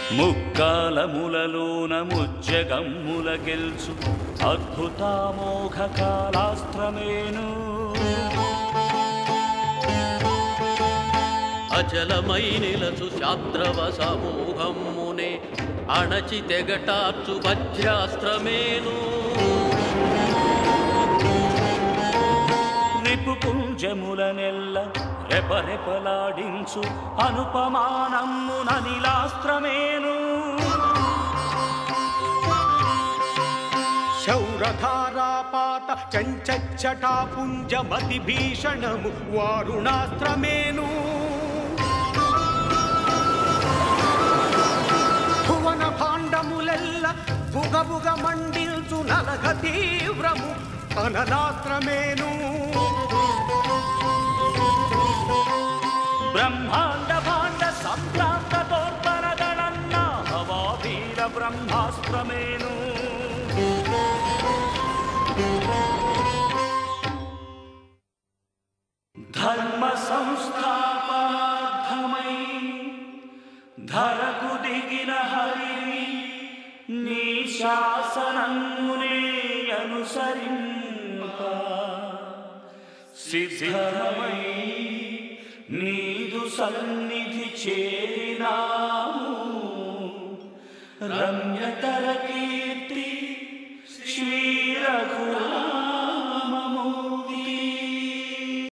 ముక్కాలములలోన ముజ్జగమ్ముల గెల్చు అద్భుతామోఘ కాళాస్త్రమేను అచలమై నిలచు శాద్రవ సమూహమ్మునే అణచి తెగటార్చు వజ్రాస్త్రమేను రిపు పుంజముల నెల్ల రెపరెపలాడించు అనుపమానమ్మున నీలాస్త్రమేను శౌరధారాపాత చంచచ్చటా పుంజమతి భీషణము వారుణాస్త్రమేను భువన భాండములెల్ల బుగబుగ మండిల్చు నలగ తీవ్రము అననాస్త్రమేను బ్రహ్మాండ భాండ సంభ్రాంత తోర్పరగణన్న హవా వీర బ్రహ్మాస్త్రమేను ధర్మ సంస్థాపనార్థమై ధరకు దిగిన హరిని నీ శాసనమునే అనుసరింప సిద్ధమై నీదు సన్నిధి చేరినాము రమ్యతర కీర్తి శ్రీ